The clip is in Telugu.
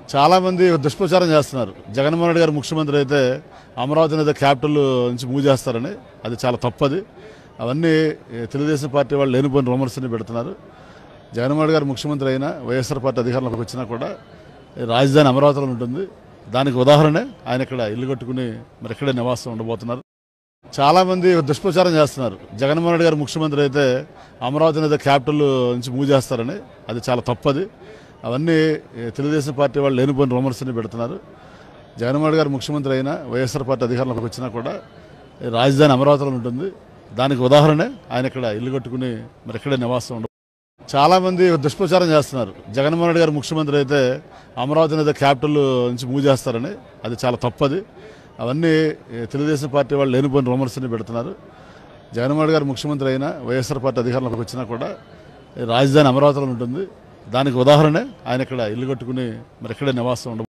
చాలామంది దుష్ప్రచారం చేస్తున్నారు జగన్మోహన్ రెడ్డి గారు ముఖ్యమంత్రి అయితే అమరావతిని అయితే క్యాపిటల్ నుంచి మూవ్ చేస్తారని అది చాలా తప్పది అవన్నీ ఈ తెలుగుదేశం పార్టీ వాళ్ళు లేనిపోయిన రూమర్స్ని పెడుతున్నారు జగన్మోహన్ రెడ్డి గారు ముఖ్యమంత్రి అయినా వైఎస్ఆర్ పార్టీ అధికారంలోకి వచ్చినా కూడా ఈ రాజధాని అమరావతిలో ఉంటుంది దానికి ఉదాహరణే ఆయన ఇక్కడ ఇల్లు కట్టుకుని మరి ఇక్కడే నివాసం ఉండబోతున్నారు చాలామంది దుష్ప్రచారం చేస్తున్నారు జగన్మోహన్ రెడ్డి గారు ముఖ్యమంత్రి అయితే అమరావతిని అయితే క్యాపిటల్ నుంచి మూవ్ చేస్తారని అది చాలా తప్పది అవన్నీ ఈ తెలుగుదేశం పార్టీ వాళ్ళు లేనిపోయిన రూమర్స్ని పెడుతున్నారు జగన్మోహన్ రెడ్డి గారు ముఖ్యమంత్రి అయినా వైఎస్ఆర్ పార్టీ అధికారంలోకి వచ్చినా కూడా ఈ రాజధాని అమరావతిలో ఉంటుంది దానికి ఉదాహరణే ఆయన ఇక్కడ ఇల్లు కట్టుకుని మరి ఇక్కడే నివాసం ఉండ చాలామంది దుష్ప్రచారం చేస్తున్నారు జగన్మోహన్ రెడ్డి గారు ముఖ్యమంత్రి అయితే అమరావతిని అయితే క్యాపిటల్ నుంచి మూవ్ చేస్తారని అది చాలా తప్పది అవన్నీ ఈ తెలుగుదేశం పార్టీ వాళ్ళు లేనిపోయిన రూమర్స్ని పెడుతున్నారు జగన్మోహన్ రెడ్డి గారు ముఖ్యమంత్రి అయినా వైఎస్ఆర్ పార్టీ అధికారంలోకి వచ్చినా కూడా ఈ రాజధాని అమరావతిలో ఉంటుంది దానికి ఉదాహరణే ఆయన ఇక్కడ ఇల్లు కట్టుకుని మరి ఇక్కడే నివాసం ఉండ